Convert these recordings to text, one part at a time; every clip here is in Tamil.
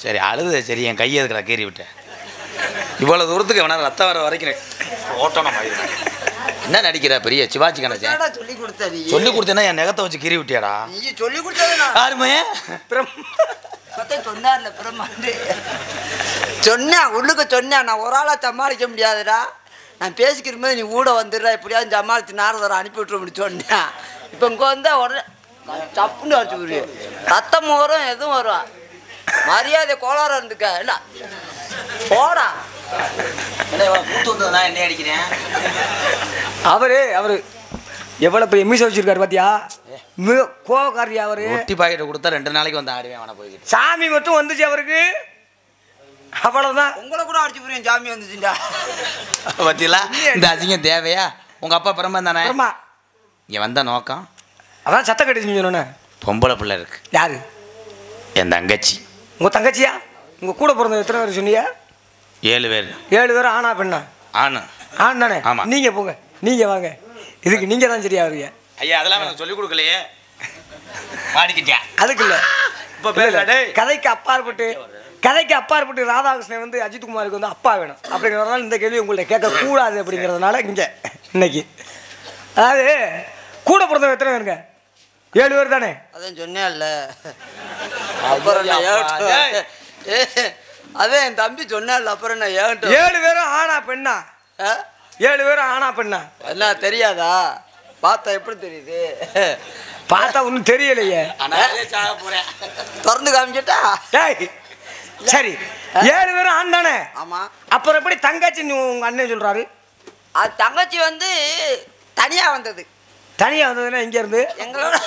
சரி அழுது சரி என் கையை இருக்கிற கீறி விட்டேன் இவ்வளோ தூரத்துக்கு வேணா ரத்தம் வர வரைக்கும் ஓட்டணும் என்ன நடிக்கிற பெரிய சிவாஜி கணேசன் என்னடா சொல்லி கொடுத்த நீ சொல்லி கொடுத்தேன்னா என் நகத்தை வச்சு கீறி விட்டியாடா நீ சொல்லி கொடுத்தது நான் யாருமே மொத்தம் சொன்னார்ல பிரம்மாண்டு சொன்னேன் உள்ளுக்கு சொன்னேன் நான் ஒரு ஆளாக சமாளிக்க முடியாதுடா நான் பேசிக்கிற போது நீ ஊட வந்துடுறா எப்படியாவது சமாளித்து நாரதரை அனுப்பி விட்டுற முடியும் சொன்னேன் இப்போ இங்கே வந்தால் உடனே தப்புன்னு வச்சு விடு ரத்தம் வரும் எதுவும் வரும் மரியாதை கோளாரம் இருந்துக்க என்ன போடா கூட்டு வந்தது நான் என்ன அடிக்கிறேன் அவரு அவரு எவ்வளவு பெரிய மீச வச்சிருக்காரு பாத்தியா மிக கோவக்காரி அவரு ஒட்டி பாக்கெட்டை கொடுத்தா ரெண்டு நாளைக்கு வந்து ஆடுவேன் அவனை போய்கிட்டு சாமி மட்டும் வந்துச்சு அவருக்கு அவ்வளவுதான் உங்களை கூட அடிச்சு புரியும் ஜாமி வந்துச்சுண்டா பத்தியலா இந்த அசிங்கம் தேவையா உங்க அப்பா பிரம்மன் தானே அப்புறமா இங்க வந்த நோக்கம் அதான் சத்தம் கட்டி சொன்னோன்னே பொம்பளை பிள்ளை இருக்கு யாரு என் தங்கச்சி உங்க தங்கச்சியா உங்க கூட பிறந்த எத்தனை பேர் சொன்னீங்க ஏழு பேர் ஏழு பேர் ஆனா பெண்ணா ஆணு ஆண் தானே ஆமா. நீங்க போங்க நீங்க வாங்க இதுக்கு நீங்க தான் சரியா வருவீங்க ஐயா அதெல்லாம் எனக்கு சொல்லிக் கொடுக்கலையே மாடிக்கிட்டியா அதுக்கு இல்ல இப்போ இல்ல, இல்ல. பேர் டேய் கதைக்கு அப்பாற்பட்டு கதைக்கு அப்பாற்பட்டு ராதாகிருஷ்ணன் வந்து அஜித் குமாருக்கு வந்து அப்பா வேணும் அப்படிங்கிறதுனால இந்த கேள்வி உங்கள்ட்ட கேட்க கூடாது அப்படிங்கிறதுனால இங்க இன்னைக்கு அதாவது கூட பிறந்தவங்க எத்தனை பேருங்க ஏழு பேர் தானே அதான் சொன்னேன்ல அப்புறம் நான் ஏகட்டும். ஏ, அதான் என் தம்பி சொன்னேன்ல அப்புறம் நான் ஏகட்டும் ஏழு பேரும் ஆனா பெண்ணா ஆ? ஏழு பேரும் ஆனா பெண்ணா என்ன தெரியாதா பார்த்தா எப்படி தெரியுது பார்த்தா ஒன்றும் தெரியலையே சாக போறேன் திறந்து காமிச்சிட்டா டேய் சரி ஏழு பேரும் ஆண் தானே ஆமா அப்புறம் எப்படி தங்கச்சி உங்க அண்ணன் சொல்றாரு அது தங்கச்சி வந்து தனியா வந்தது தனியா வந்ததுன்னா இங்க இருந்து எங்களோட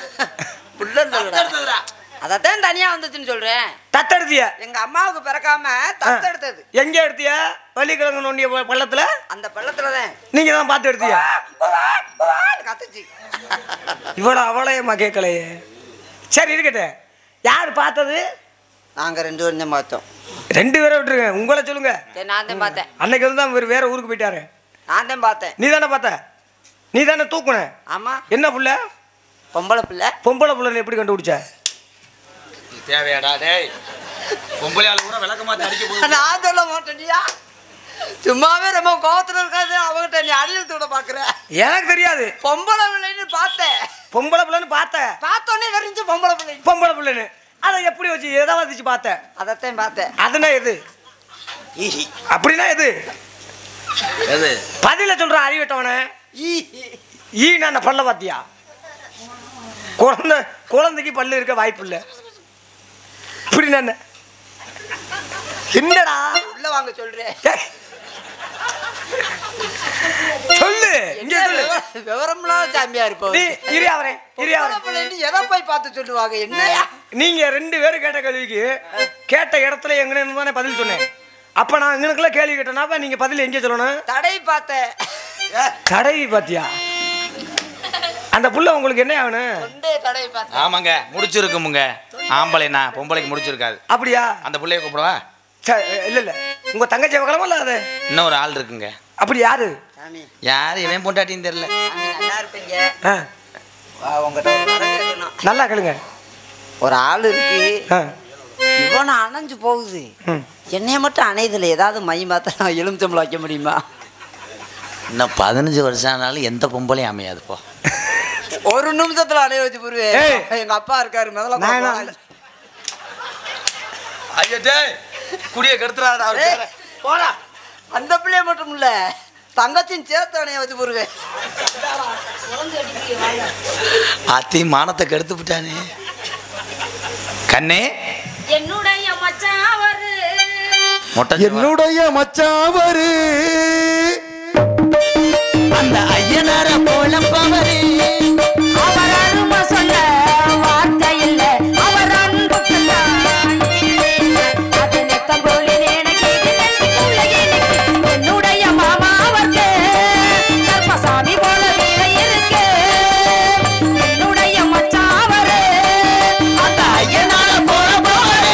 புள்ள அதான் தனியா வந்துச்சுன்னு சொல்றேன் தத்தெடுத்திய எங்க அம்மாவுக்கு பிறக்காம தத்தெடுத்தது எங்க எடுத்திய வள்ளிக்கிழங்கு நோண்டிய ப- பள்ளத்துல அந்த பள்ளத்துலதான் நீங்க தான் பார்த்து எடுத்திய கத்துச்சு இவ்வளோ அவளையம்மா கேட்கலையே சரி இருக்கட்டே யார் பார்த்தது நாங்க ரெண்டு பேரும் தான் பார்த்தோம் ரெண்டு பேரை விட்டுருங்க உங்களை சொல்லுங்க சரி நான் தான் பார்த்தேன் அன்னைக்கு வந்து தான் இவர் வேற ஊருக்கு போயிட்டாரு நான் தான் பார்த்தேன் நீ தானே பார்த்த நீ தானே தூக்குன ஆமா என்ன புள்ள பொம்பளை பிள்ளை பொம்பளை புள்ளன்னு எப்படி கண்டுபிடிச்ச தேவையாடா டேய் பொம்பளை ஆளு கூட விளக்க மாத்தி அடிக்க போகுது நான் சொல்ல மாட்டேன்டியா சும்மாவே ரொம்ப கோவத்துல இருக்காது அவங்ககிட்ட நீ அடியில் தூட பாக்குற எனக்கு தெரியாது பொம்பளை பிள்ளைன்னு பார்த்தேன் பொம்பளை புள்ளன்னு பார்த்த பார்த்தோன்னே தெரிஞ்சு பொம்பளை பிள்ளை பொம்பளை புள்ளன்னு அதை எப்படி வச்சு எதை வச்சு பார்த்த அதைத்தான் பார்த்தேன் அதுனா எது அப்படின்னா எது எது பதில சொல்ற அறிவிட்டவனே ஈ ஈ நான் பல்ல பாத்தியா குழந்தை குழந்தைக்கு பல்லு இருக்க வாய்ப்பு இல்லை இப்படி நான் என்னடா உள்ள வாங்க சொல்றேன் ஏய். சொல்லு இங்க சொல்லு விவரம்- விவரம்லாம் சாமியா இருப்போம் நீ இரியா வரேன் இரியா பொம்பளை வரேன் பிள்ளைன்னு எதை போய் பார்த்து சொல்லுவாங்க என்னையா நீங்க ரெண்டு பேரும் கேட்ட கேள்விக்கு கேட்ட இடத்துல எங்கன்னு தானே பதில் சொன்னேன் அப்ப நான் எங்களுக்குள்ள கேள்வி கேட்டேன்னா அப்ப நீங்க பதில் எங்க சொல்லணும் தடை பார்த்தேன் தடவி பாத்தியா அந்த புள்ள உங்களுக்கு என்ன ஆகணும் கொண்டே தடை பார்த்தேன் ஆமாங்க முடிச்சிருக்குமுங்க ஆம்பளைனா பொம்பளைக்கு முடிச்சிருக்காது அப்படியா அந்த பிள்ளைய கூப்பிடவா சரி, இல்ல இல்ல உங்க தங்கச்சி வகலமா இல்ல அது இன்னொரு ஆள் இருக்குங்க அப்படி யாரு சாமி யார் இவன் பொண்டாட்டின்னு தெரியல சாமி நல்லா இருப்பீங்க ஆ, வா, உங்ககிட்ட ஒரு வரம் கேட்கணும். நல்லா கேளுங்க ஒரு ஆள் இருக்கு ஆ, இவனை அணைஞ்சு போகுது ம். என்னைய மட்டும் அணையதில்லை ஏதாவது மை மாத்த எலுமிச்சம்பளம் வைக்க முடியுமா இன்னும் பதினஞ்சு வருஷம் ஆனாலும் எந்த பொம்பளையும் அமையாதுப்போ ஒரு நிமிஷத்துல அணைய வச்சு ஏய். போருவேன் எங்க அப்பா இருக்காரு முதல்ல நான் போலாம். என்ன- ஐயோ டேய் குடிய கெடுத்துறாடா ஏய், போடா அந்த பிள்ளைய மட்டும் இல்ல தங்கச்சியும் சேர்த்து அணைய வச்சு போருவேன் அத்தி மானத்தை கெடுத்து விட்டானே கண்ணே என்னுடைய மச்சான் அவரு மொட்டை என்னோட என்னுடைய மச்சாவரு அந்த ஐயனார போல பவரே அவர் அருமை சொல்ல வார்த்தை இல்ல அவர் அன்புக்கு அது நெத்தங்கோலி எனக்கு என்னுடைய மாமா அவருக்கு கர்மசாமி போல வீர இருக்கு என்னுடைய மச்சான் அவரு அந்த ஐயனார போல போறே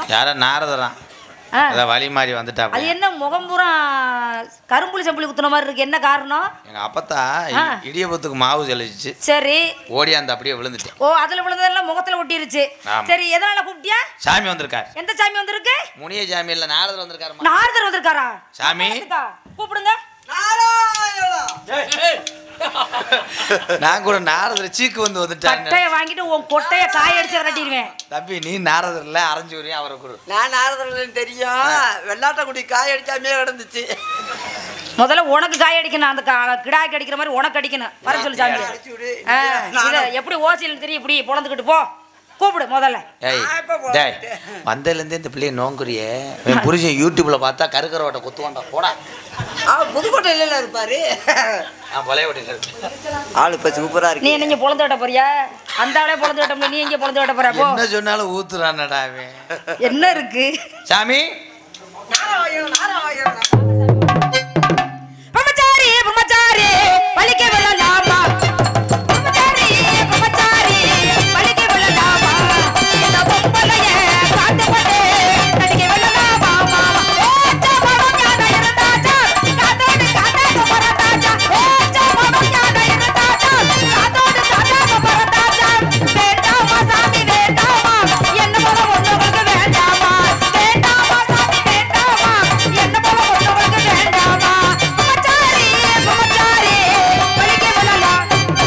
யாரோ நாரதரான் ஆ. அதான் வழி மாறி வந்துட்டா அது என்ன முகம் பூரா கரும்புளி செம்புளி குத்துன மாதிரி இருக்கு என்ன காரணம் எங்க அப்பத்தா ஆ. இடியப்பத்துக்கு மாவு செலவிச்சு சரி ஓடியாந்து அப்படியே விழுந்துட்டேன் ஓ அதுல விழுந்ததெல்லாம் முகத்துல ஒட்டிருச்சு ஆமா. சரி எதனால கூப்பிட்டியா சாமி வந்திருக்காரு எந்த சாமி வந்திருக்கு முனிய சாமி இல்ல நாரதர் வந்திருக்காருமா நாரதர் வந்திருக்காரா சாமி. வந்துக்கா. கூப்பிடுங்க நான் கூட நாரதர் சீக்கு வந்து வந்துட்டாங்க கட்டைய வாங்கிட்டு உன் கொட்டைய காய அடிச்சு விரட்டிடுவேன் தம்பி நீ நாரதர் இல்ல அரைஞ்சு வரையும் அவரை குரு நான் ஆறுதல் தெரியும் வெள்ளாட்டக்குடி காய் அடிச்சாமே கிடந்துச்சு முதல்ல உனக்கு காய அடிக்கணும் அந்த கா- கிடாய்க்கு அடிக்கிற மாதிரி உனக்கு அடிக்கணும் வர சொல்லு சாமி அடிச்சு விடு. ஆ, நானும். இத எப்படி ஓசியில் தெரியும் இப்படி பொழந்துக்கிட்டு போ கூப்பிடு முதல்ல ஏய் நான் எப்ப போறது? டேய் வந்ததுலேருந்தே இந்த பிள்ளைய நோங்குறியே என் புருஷன் யூடியூப்ல பார்த்தா கருக்கரோட்டை குத்துவாண்டா போடா அவர் புதுக்கோட்டையில இருப்பாரு நான் பழைய வீட்டில் இருக்கேன் ஆளு இப்ப சூப்பரா நீ இருக்கு நீங்க பொழந்து விட்ட போறியா அந்த ஆளே பொழந்து விட்டோம்ல நீ எங்க பொழந்து விட்ட போற போ என்ன சொன்னாலும் ஊத்துறானடா அவன் என்ன இருக்கு சாமி நாராயணன், நாராயணன். பிரம்மச்சாரி பிரம்மச்சாரி வலிக்க விழலாமா பிரம்மச்சாரி பிரம்மச்சாரி வலிக்க விழலாமா இந்த பொம்பளைய காட்டுப்பட்டு நடிக்க விழலாமா மாமா ஓச்ச படம் ஞான இருந்தாச்சா காத்தோடு காட்டாக பறந்தாச்சா ஓச்ச படம் ஞான இருந்தாச்சா காத்தோடு காட்டாக பறந்தாச்சா வேண்டாமா சாமி வேண்டாமா என்ன போல ஒன்றவங்களுக்கு வேண்டாமா வேண்டாமா சாமி வேண்டாமா என்ன போல ஒன்றவங்களுக்கு வேண்டாமா பிரம்மச்சாரி பிரம்மச்சாரி வலிக்க விழலாம்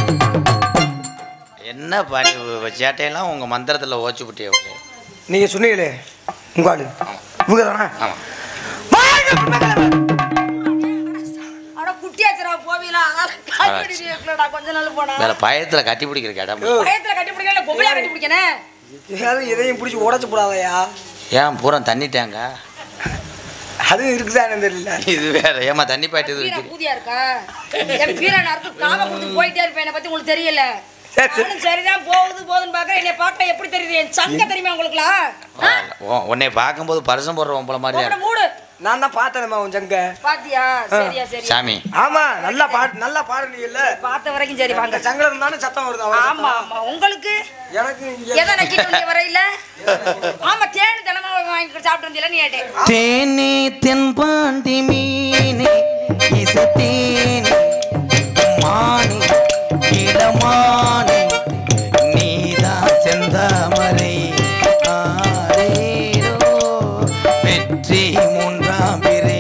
என்ன பண்ணி சேட்டையெல்லாம் உங்க மந்திரத்துல ஓச்சு விட்டியே அவளே நீங்க சொன்னீங்களே உங்க ஆளு இவங்க தானா ஆமா அட குட்டியாச்சரா போவீங்களா காய்கறி இருக்கலடா கொஞ்ச நாள் போனா வேற பயத்துல கட்டி பிடிக்கிற இடம் பயத்துல கட்டி பிடிக்கல பொம்பளையா கட்டி பிடிக்கணும் யாரும் எதையும் பிடிச்சி உடச்சு போடாதயா ஏன் பூரா தண்ணிட்டாங்க அது இருக்குதான்னு தெரியல இது வேற ஏமா தண்ணி பாய்ட்டு பீரா இருக்கு பூதியா இருக்கா என் பீரா நேரத்துக்கு காம கொடுத்து போயிட்டே இருப்பேன் என்னை பத்தி உங்களுக்கு தெரியல நானும் சரிதான் போகுது போகுதுன்னு பாக்குறேன் என்னை பார்க்க எப்படி தெரியுது என் சங்க தெரியுமா உங்களுக்குலாம் உன்னை பார்க்கும்போது பரிசம் போடுற உம்பளை மாதிரி தான் உங்களோட மூடு நான் தான் பார்த்தேன்மா உன் ஜங்க பாத்தியா சரியா இருக்கு. சரி சாமி ஆமா நல்லா பாடு நல்லா பாடுனீங்கல்ல பார்த்த வரைக்கும் சரி வாங்க அந்த சங்கடம் இருந்தானே சத்தம் வருது அவ்வளவு ஆமா சத்தம். ஆமா உங்களுக்கு எனக்கு இங்க எதை நக்கிட்டு வந்தீங்க வரையில ஆமா தேனி தினமா வாங்கி சாப்பிட்டு வந்தீங்களா நீ கேட்டேன் தேனே தென்பாண்டி மீனே இசத்தேனே மானே இளமானே நீதான் செந்தாமரை ஆரேரோ வெற்றி மூன்றாம் பிறை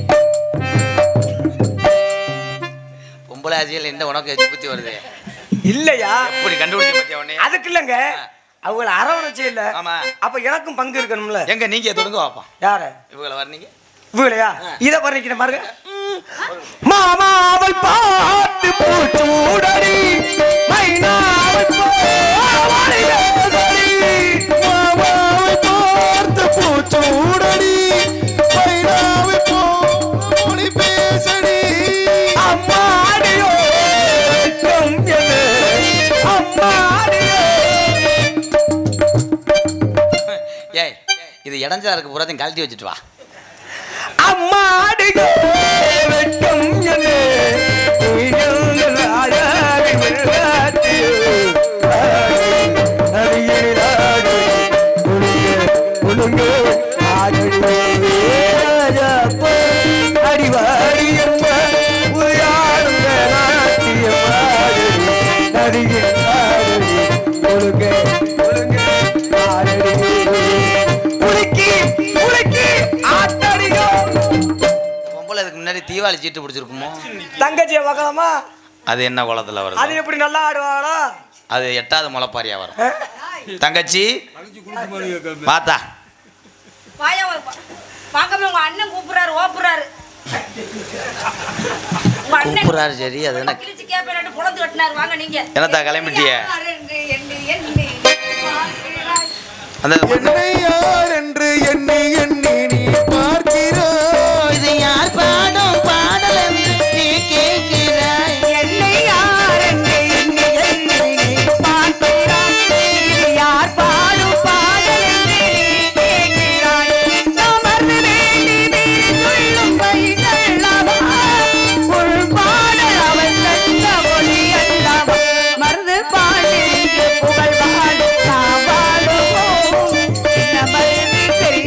பொம்பளை ஆசியில் இந்த உனக்கு எச்சு புத்தி வருது இல்லையா இப்படி கண்டுபிடிக்க பத்தியா உடனே அதுக்கு இல்லைங்க அவங்கள அரவணைச்சே இல்ல ஆமா. அப்ப எனக்கும் பங்கு இருக்கணும்ல எங்க நீங்க தொடுங்க வாப்போம் யார இவங்களை வர்றீங்க இவங்களையா இத பண்ணிக்கிற பாருங்க மாமா அவள் பாட்டு பூச்சூடடி மைனாவள் பாவாடை வேதடி. மாமாவை பார்த்து பூச்சூடடி பைனாவை போடி பேசடி அம்மாடியோ வெட்கம் எது? அம்மாடியோ ஏய் இது இடைஞ்சா இருக்கு பூராத்தையும் கழட்டி வச்சுட்டு வா அம்மாடியோ வெட்கம் எது? நீயும் அழகு விளையாட்டியோ. அடியில் ஆடு, குலுங்கு, குலுங்கு, ஆடிடுவே ராஜாப்பா. அடிவாடி அம்மா, உரையாடுங்க நாட்டியம் ஆடுடி. நடிகை ஆடுடி, குலுங்கு, குலுங்கு, ஆடுடி. குலுக்கி, குலுக்கி, ஆட்டடியோ. பொம்பளை இதுக்கு முன்னாடி தீபாவளி சீட்டு பிடிச்சிருக்குமோ தங்கச்சியை பார்க்கலாமா அது என்ன குளத்துல அது வருது எப்படி நல்லா ஆடுவாங்களா அது எட்டாவது முளைப்பாரியா வரும் தங்கச்சி பார்த்தா வாயா வா- வாங்கம்மா உங்க அண்ணன் கூப்பிடுறாரு ஓப்புறாரு உங்க அண்ணன் கூப்பிடுறாரு சரி அது என்ன கிழிச்சு கேப்பேன் புலந்து கட்டினாரு வாங்க நீங்க என்னத்தா கிளம்பிட்டியே? யாரு என்று எண்ணி எண்ணி பார்க்கிறாய். அந்த என்னை யார் என்று எண்ணி எண்ணி நீ பார்க்கிறாய் இது யார் பாடும் பாடல் என்று நீ கேட்கிறாய் என்னை யார் என்று எண்ணி எண்ணி நீ பார்க்கிறாய். இது யார் பாடும் பாடல் என்று நீ கேட்கிறாய். அமர்ந்து வேண்டி மீறி சொல்லும் பைகள் அல்லவா? உள் பாடல் அவள் கண்ட மொழி அல்லவா? மருது பாடு இங்கு புகழ் பாடு நாம் வாழுவோம். சின்ன மருது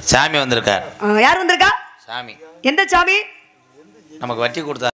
சாமி வந்திருக்கார் ஆ, யார் வந்திருக்கா சாமி எந்த சாமி நமக்கு வட்டி கொடுத்தா